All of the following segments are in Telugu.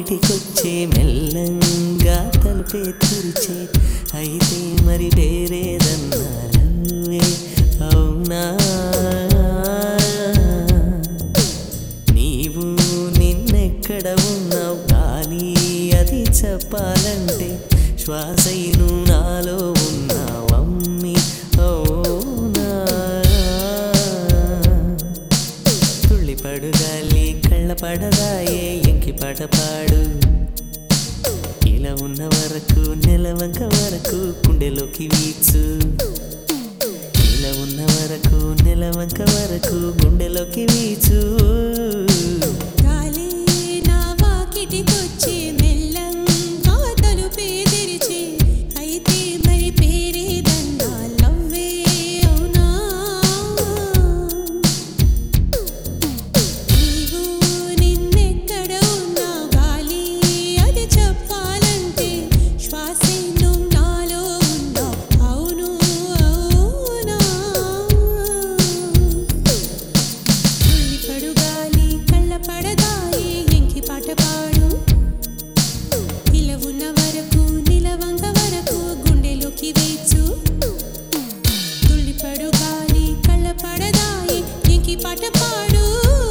వాకిటికొచ్చే మెల్లంగా తలుపే తెరిచే అయితే మరి వేరేదన్నా లవ్వే అవునా నీవు నిన్నెక్కడ ఉన్నావు కానీ అది చెప్పాలంటే శ్వాసైను నాలో ఉన్నావమ్మి అవునా తుళ్ళిపడు గాలి కళ్ళ పడదాయే ఎంకి పాట పాడు ఇలా ఉన్న వరకు నెలవంక వరకు గుండెలోకి వీచు ఇలా ఉన్న వరకు నెలవంక వరకు గుండెలోకి వీచు గాలి నా వాకిటికొచ్చి మెల్లంగా తలుపే తెరిచి అయితే మరి పేరేదన్నా లవ్వే అవునా నీవు నిన్నెక్కడ ఉన్నా గాలి అది చెప్పాలంటే శ్వాసే నువ్వు నాలో ఉన్నా అవును అవునా తుళ్ళిపడు గాలి కళ్ళ పడదాయి ఎంకి పాట పాడు ఇలా ఉన్న వరకు నిలవంగ వరకు గుండెలోకి వేచు తుళ్ళిపడు గాలి కళ్ళ పడదాయి ఎంకి పాట పాడు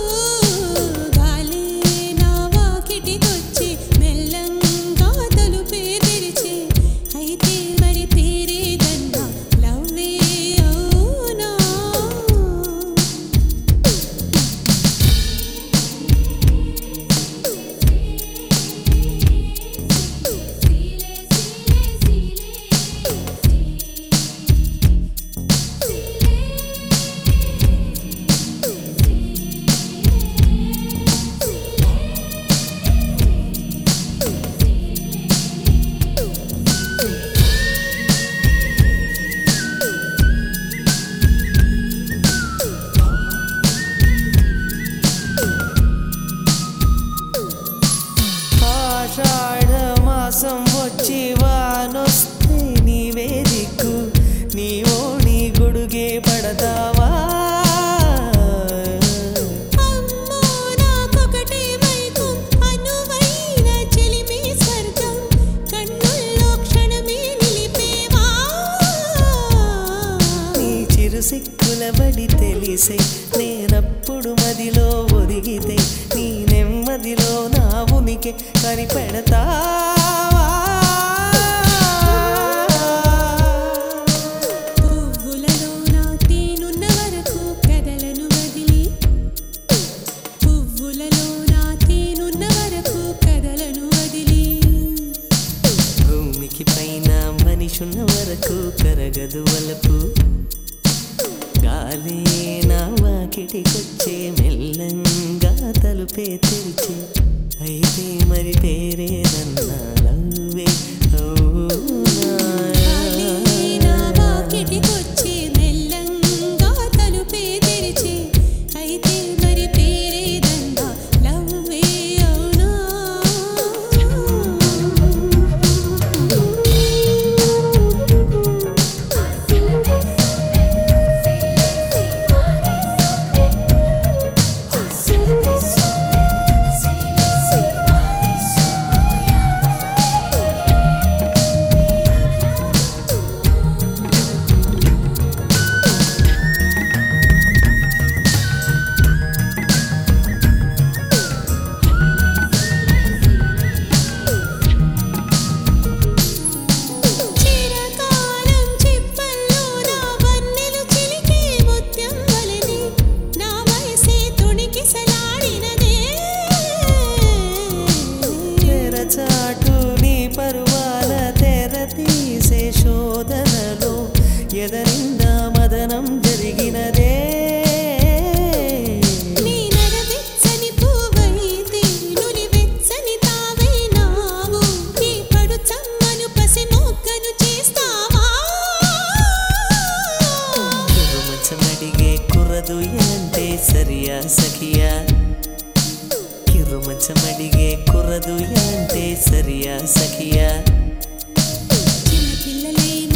గాలి నా వాకిటికొచ్చి మెల్లంగా తలుపే తెరిచి అయితే మరి పేరేదన్నా లవ్వే అవునా ఆషాఢ మాసం వచ్చి వానొస్తే నీవే దిక్కు నీవోణి గొడుగే పడతావా అమ్మో నాకొకటే మైకం అనువైన చెలిమే స్వర్గం కన్నుల్లో క్షణమే నిలిపేవా నీ చిరు సిక్కుల బడి తెలిసే నేనప్పుడు మదిలో ఒదిగితే నీ నెమ్మదిలో నా ఉనికి కనిపెడతావా పువ్వులలో నా తేనున్న వరకు కదలను వదిలి పువ్వులలో నా తేనున్న వరకు కదలను వదిలి భూమికి పైన మనిషున్న వరకు కరగదు వలపు గాలి నా వాకిటికొచ్చే మెల్లంగా తలుపే తెరిచే అయితే మరి పేరేదన్నా లవ్వే గాలి నా వాకిటికొచ్చి మెల్లంగా తలుపే తెరిచి అయితే మరి పేరేదన్నా లవ్వే అవునా చిరకాలం చిప్పల్లో నా వన్నెలు చిలికే ముత్యం వలెనే నా వయసే తొణికి సలాడినదే తెరచాటు నీ పరువాల తెర తీసే శోధనలో ఎదరిందా మదనం జరిగినదే నీ నరవెచ్చని పువ్వైతే నులి వెచ్చని తావైనావు నీ పడు చమ్మను పసి మొగ్గను చేస్తావా కిరుమచ్చమడిగే కుర్రదు అంటే సరియా సఖియా కిరుమచ్చమడిగే కుర్రదు అంటే సరియా సఖియా చిన్న పిల్లలే